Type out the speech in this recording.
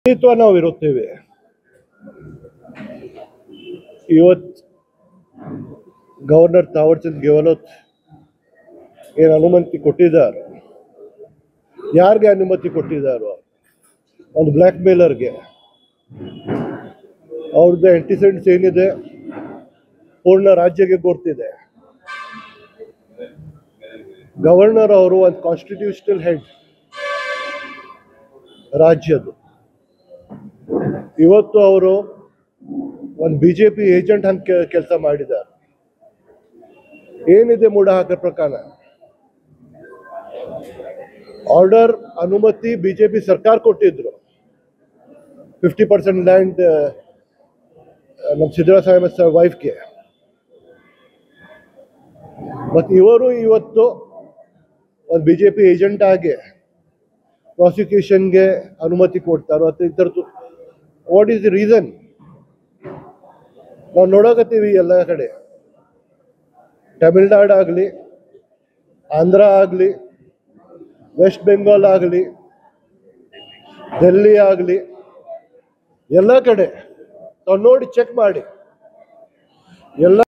ಖಂಡಿತ ನಾವು ಇರುತ್ತೇವೆ ಇವತ್ತು ಗವರ್ನರ್ ತಾವರ್ಚಂದ್ ಗೆಹ್ಲೋಟ್ ಏನು ಅನುಮತಿ ಕೊಟ್ಟಿದ್ದಾರೆ ಯಾರಿಗೆ ಅನುಮತಿ ಕೊಟ್ಟಿದ್ದಾರೋ ಒಂದು ಬ್ಲ್ಯಾಕ್ ಮೇಲರ್ಗೆ ಅವ್ರದ್ದು ಆಂಟಿಸೆಂಟ್ಸ್ ಏನಿದೆ ಪೂರ್ಣ ರಾಜ್ಯಕ್ಕೆ ಗೊತ್ತಿದೆ ಗವರ್ನರ್ ಅವರು ಒಂದು ಕಾನ್ಸ್ಟಿಟ್ಯೂಷನಲ್ ಹೆಡ್ ರಾಜ್ಯದ್ದು ಇವತ್ತು ಅವರು ಒಂದು ಬಿ ಜೆ ಪಿ ಏಜೆಂಟ್ ಹಂಗೆ ಕೆಲಸ ಮಾಡಿದ್ದಾರೆ ಏನಿದೆ ಮೂಡ ಹಾಕೋ ಪ್ರಕಾರ ಆರ್ಡರ್ ಅನುಮತಿ ಬಿಜೆಪಿ ಸರ್ಕಾರ ಕೊಟ್ಟಿದ್ರು ಫಿಫ್ಟಿ ಪರ್ಸೆಂಟ್ ಲ್ಯಾಂಡ್ ನಮ್ಮ ಸಿದ್ದರಾಮಯ್ಯ ವೈಫ್ಗೆ ಮತ್ತು ಇವರು ಇವತ್ತು ಒಂದು ಬಿ ಜೆ ಪಿ ಏಜೆಂಟ್ ಆಗಿ ಪ್ರಾಸಿಕ್ಯೂಷನ್ಗೆ ಅನುಮತಿ ಕೊಡ್ತಾರೋ ಅಥವಾ ಈ ಥರದ್ದು ವಾಟ್ ಈಸ್ ದಿ ರೀಸನ್ ನಾವು ನೋಡಕತ್ತೀವಿ ಎಲ್ಲ ಕಡೆ ತಮಿಳ್ನಾಡು ಆಗಲಿ ಆಂಧ್ರ ಆಗಲಿ ವೆಸ್ಟ್ ಬೆಂಗಾಲ್ ಆಗಲಿ ಡೆಲ್ಲಿ ಆಗಲಿ ಎಲ್ಲ ಕಡೆ ತಾವು ನೋಡಿ ಚೆಕ್ ಮಾಡಿ ಎಲ್ಲ